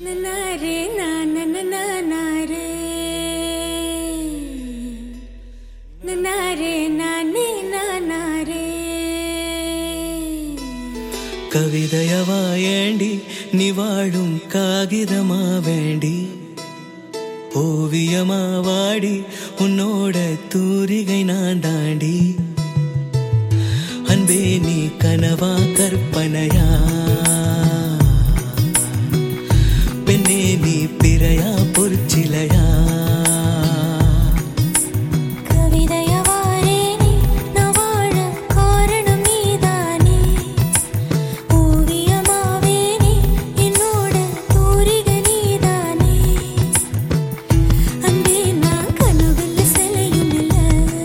நன்னாரே நானே நன்னாரே நானே நானாரே கவிதையவா ஏண்டி நீ வாழும் காகிதமா வேண்டி ஓவியமா வாடி உன்னோட தூரிகை நான் தாண்டி அன்பே நீ கனவா கற்பனையா பெண்ணே நீ பிறையா பொற்சிலையா கவிதையவாரே நீ நான் வாழ காரணம் நீதானே ஓவியமாவே நீ என்னோட தூரிகை நீதானே அன்பே நான் கனவில் சிலையும் இல்ல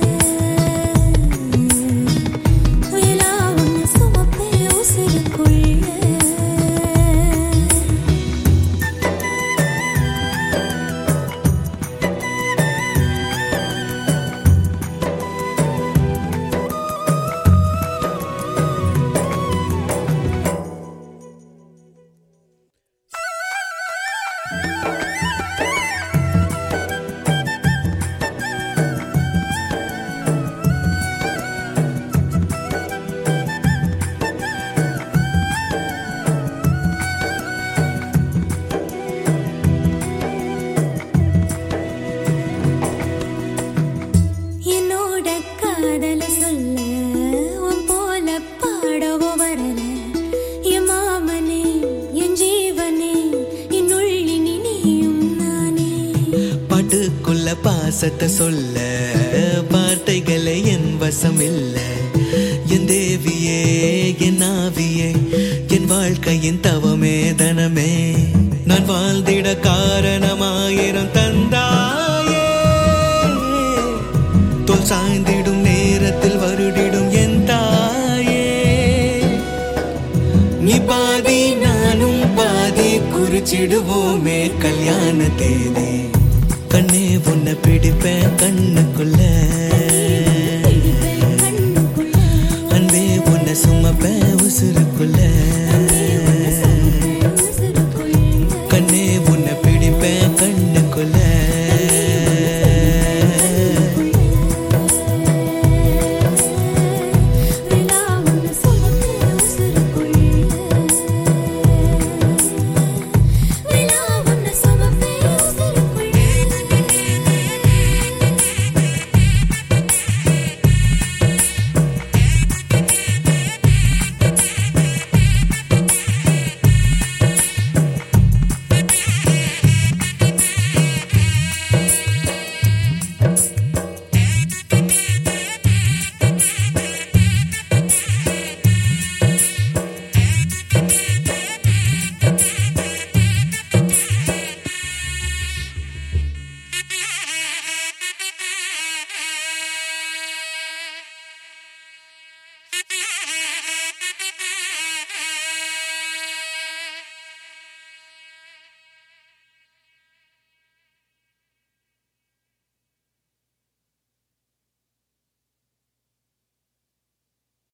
புயலா உன்னை சுமப்பே உசிருக்குள்ள என்னோட காதல சொல்ல உன் போல பாடவோ வரல என் மாமனே என் ஜீவனே என்னுள்ளி நீயும் நானே பாட்டுக்குள்ள பாசத்தை சொல்ல வார்த்தைகளை என் வசம் இல்ல என் தேவியே என் ஆவியே என் வாழ்க்கையின் தவமே தனமே நான் வாழ்ந்திட காரணமாயிரம் தந்தாயே தோல் சாய்ந்திடும் நேரத்தில் வருடிடும் என் தாயே நீ பாதி நானும் பாதி குறிச்சிடுவோமே கல்யாண தேதி கண்ணே உன்னை பிடிப்பேன் கண்ணுக்குள்ள பிடிப்பேன் கண்ணுக்குள்ள அன்பே உன்னை சுமப்பேன் உசுருக்குள்ள